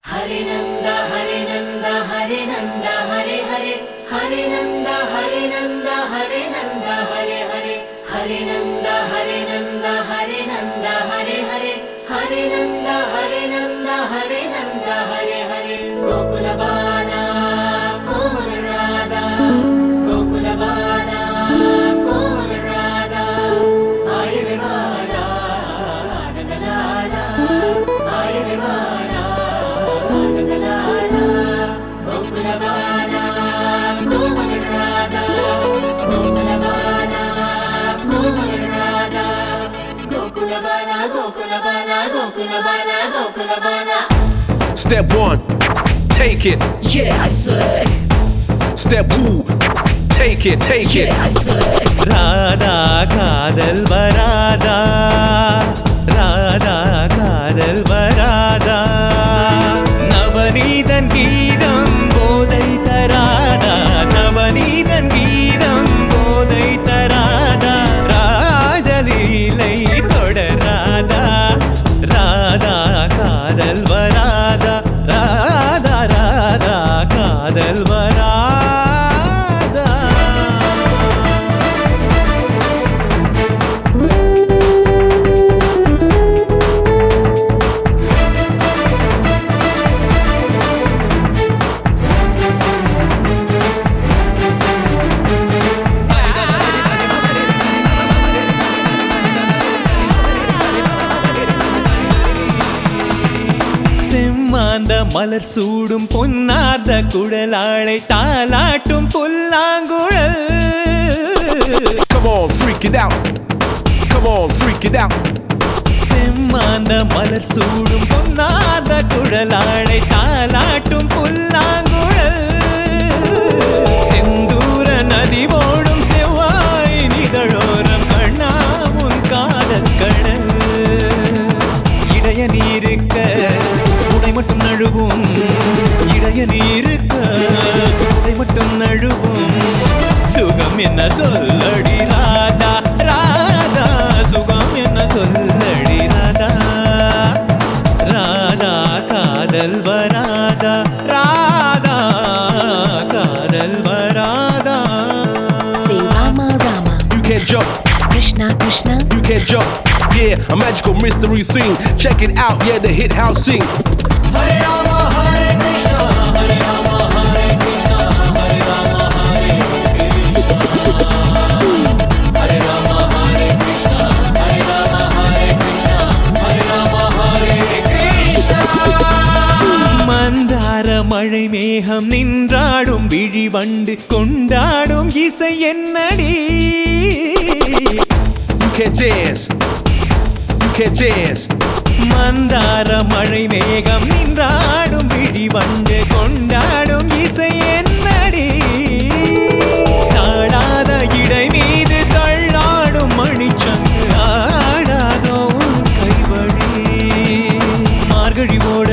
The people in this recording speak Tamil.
Hare Nand Hare Nand Hare Nand Hare Hare Hare Nand Hare Nand Hare Nand Hare Hare Hare Nand Hare Nand Hare Nand Hare Hare Hare Nand Hare Nand Hare Nand Hare Hare गोकुलबाला कोमलराधा गोकुलबाला कोमलराधा आयुर्वाला आनन्दलाला आयुर्वाला आनन्दलाला गोकुलबाला कोमलराधा गोकुलबाला कोमलराधा गोकुलबाला गोकुलबाला गोकुलबाला गोकुलबाला Step one, take it. Yeah, I swear. Step two, take it, take it. Yeah, I swear. Radha காதல் வராதா ராதா காதல் வராதா நவநீதன் கீதம் போதை தராதா நவநீதன் கீதம் போதை தராதா ராஜலீலை தொடராதா ராதா காதல் வராதா ராதா ராதா காதல் வராதா செம்மாந்த மலர் சூடும் பொன்னார்ந்த குழலாளை தாலாட்டும் புல்லாங்குழல் Come on, freak it out. Come on, freak it out. செம்மாந்த மலர் சூடும் பொன்னார்ந்த குழலாளை தாலாட்டும் புல்லாங்குழல் செந்தூர நதி ஓடும் செவ்வாய் நிகழோரம் கண்ணாவும் காதல் கடல் இடைய நீருக்க உடை மட்டும் நழுவும் இடைய நீருக்க உடை மட்டும் நழுவும் சுகம் என்ன சொல்லடி ராதா ராதா சுகம் என்ன சொல்லடி ராதா ராதா காதல் வராதா ராதா காதல் வராதா Say Rama Rama, You can't jump, Krishna Krishna. you can't jump. Yeah, a magical mystery thing. Check it out, yeah, the hit house sing. மந்தார மழை மேகம் நின்றாடும் விழிவண்டு கொண்டாடும் இசை என்னடி You can't dance, you can't dance. மந்தார மழை மேகம் நின்றாடும் விழிவண்டு கொண்டாடும் இசை என்னடி தாழாத இடை மீது தள்ளாடும் மணிச்சங்கு ஆடாதோ உன் கைவழி மார்கழி ஓட